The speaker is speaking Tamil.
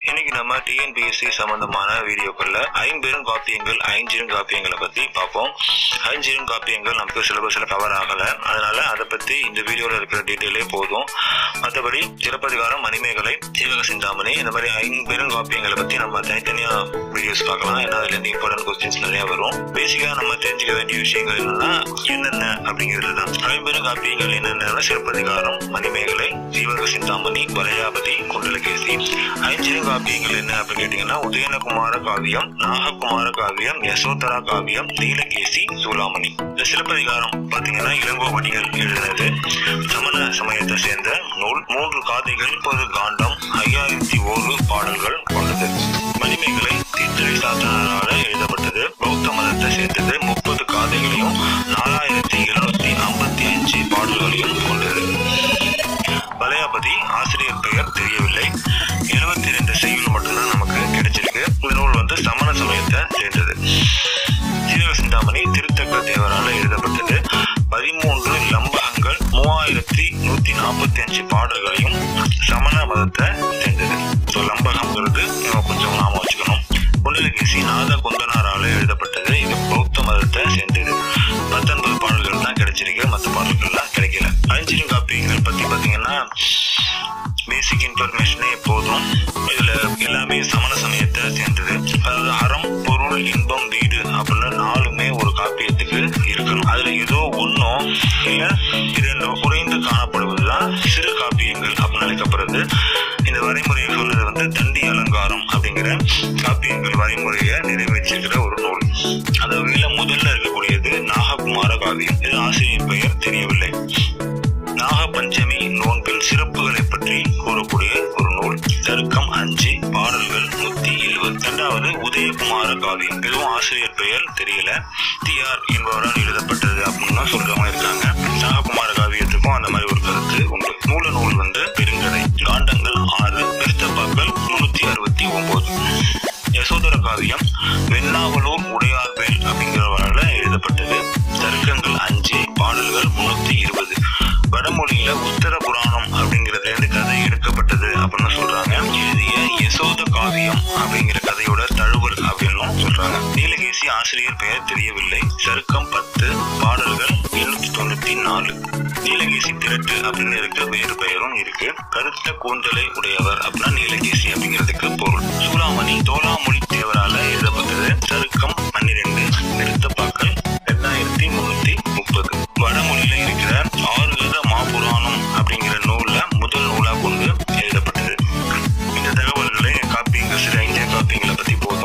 இன்னைக்கு நம்ம டிஎன்பிஎஸ்சி சம்பந்தமான வீடியோக்கள்ல ஐம்பெரும் காப்பியங்கள் ஐஞ்சிரும் காப்பியங்களை பத்தி பார்ப்போம் ஐஞ்சிரும் காப்பியங்கள் நமக்கு சிலபஸ்ல கவர் ஆகல அதனால அதை பத்தி இந்த வீடியோல இருக்கிற டீட்டெயிலே போதும் மற்றபடி சிலப்பதிகாரம் மணிமேகலை சீவக சிந்தாமணி இந்த மாதிரி ஐம்பெரும் காப்பியங்களை பத்தி நம்ம தனித்தனியா வீடியோஸ் பார்க்கலாம் ஏன்னா அதுல இருந்து இம்பார்ட்டன்ட் கொஸ்டின்ஸ் நிறைய வரும் பேசிக்கா நம்ம தெரிஞ்சுக்க வேண்டிய விஷயங்கள் என்னன்னா என்னென்ன அப்படிங்கிறது தான் ஐம்பெரும் காப்பியங்கள் என்னென்ன சிலப்பதிகாரம் மணிமேகலை ஜீவக சிந்தாமணி வளையாபதி குண்டலகேசி ஐஞ்சிரும் காப்பியங்கள் என்ன அப்படின்னு கேட்டீங்கன்னா உதயனகுமார காவியம் நாககுமார காவியம் யசோதரா காவியம் நீலகேசி சூலாமணி இந்த சிலப்பதிகாரம் பாத்தீங்கன்னா இளங்கோவடிகள் எழுதினது சமண சமயத்தை சேர்ந்த நூல் மூன்று காதைகள் முப்பது காண்டம் ஐயாயிரத்தி ஓரு பாடல்கள் கொண்டது மணிமேகலை தீர்த்தரை சாத்தனாரால எழுதப்பட்டது பௌத்த மதத்தை சேர்ந்தது முப்பது காதைகளையும் நாலாயிரத்தி எழுநூத்தி ஐம்பத்தி அஞ்சு பாடல்களையும் கொண்டது வளையாபதி ஆசிரியர் பெயர் தெரியவில்லை எழுபத்தி ரெண்டு செய்யுள் மட்டும்தான் நமக்கு கிடைச்சிருக்கு இந்த நூல் வந்து சமண சமயத்தை சேர்ந்தது சீரக சிந்தாமணி திருத்தக்க தேவரால எழுதப்பட்டது பதிமூன்று லம்பகங்கள் மூவாயிரத்தி நூத்தி நாற்பத்தி அஞ்சு பாடல்களையும் சமண மதத்தை சேர்ந்தது ஸோ லம்பகம்ங்கிறது நம்ம கொஞ்சம் நாம வச்சுக்கணும் குண்டலகேசி நாத குந்தனாரால எழுதப்பட்டது இது பௌத்த மதத்தை சேர்ந்தது பத்தொன்பது பாடல்கள் தான் கிடைச்சிருக்கு மற்ற பாடல்கள்லாம் கிடைக்கல அஞ்சிரும் காப்பியங்கள் பத்தி பாத்தீங்கன்னா பேசிக் இன்ஃபர்மேஷனே போதும் இதுல எல்லாமே சமண சமயத்தை சேர்ந்தது அதாவது அறம் பொருள் இன்பம் வீடு அப்படின்னு நாலுமே ஒரு காப்பியத்துக்கு இருக்கணும் அதுல ஏதோ ஒன்னோ இல்ல இரண்டோ குறைந்து காணப்படுவதுதான் சிறு காப்பியங்கள் அப்படின்னு அழைக்கப்படுறது இந்த வரைமுறையை சொல்றது வந்து தண்டி அலங்காரம் அப்படிங்கிற காப்பியங்கள் வரைமுறையை நிறைவேற்றிருக்கிற ஒரு நூல் அந்த வகையில முதல்ல இருக்கக்கூடியது நாககுமார காவியம் இது ஆசிரியர் பெயர் தெரியவில்லை நாகபஞ்சமி நோன்பில் சிறப்புகளை பற்றி கூறக்கூடிய ஒரு நூல் தருக்கம் அஞ்சு பாடல்கள் நூத்தி எழுபது இரண்டாவது உதயகுமார காவியம் இதுவும் ஆசிரியர் பெயர் தெரியல டிஆர் என்பவரால் எழுதப்பட்டது அப்படின்னு சொல்றவங்க இருக்காங்க நாககுமார காவியத்துக்கும் அந்த மாதிரி ஒரு கருத்து உண்டு மூல நூல் வந்து பெருங்கதை காண்டங்கள் ஆறு பெருத்தப்பாக்கள் முன்னூத்தி அறுபத்தி ஒன்பது யசோதர காவியம் வெண்ணாவலூர் உடையார்வேல் அப்படிங்கிறவரால எழுதப்பட்டது தர்க்கங்கள் அஞ்சு பாடல்கள் முன்னூத்தி இருபது வடமொழியில உத்தர புராணம் அப்படிங்கறதுல இருந்து கதை எடுக்கப்பட்டது அப்படின்னு சொல்றாங்க எழுதிய யசோத காவியம் அப்படிங்கிற கதையோட தழுவல் அப்படின்னு சொல்றாங்க நீலகேசி ஆசிரியர் பெயர் தெரியவில்லை சருக்கம் பத்து பாடல்கள் எழுநூத்தி தொண்ணூத்தி நாலு நீலகேசி திரட்டு அப்படின்னு இருக்கு வேறு பெயரும் இருக்கு கருத்த கூந்தலை உடையவர் அப்படின்னா நீலகேசி அப்படிங்கிறதுக்கு பொருள் சூளாமணி தோலாமொழி தேவரால எழுதப்பட்டது சருக்கம் பன்னிரெண்டு நிறுத்தப்பாக்கள் ரெண்டாயிரத்தி முன்னூத்தி முப்பது வடமொழியில இருக்கிற ஆறுகத மாபுராணம் அப்படிங்கிற நூல்ல முதல் நூலா கொண்டு எழுதப்பட்டது இந்த தகவல்களை காப்பியங்கள் சில இந்திய காப்பியங்களை பத்தி போதும்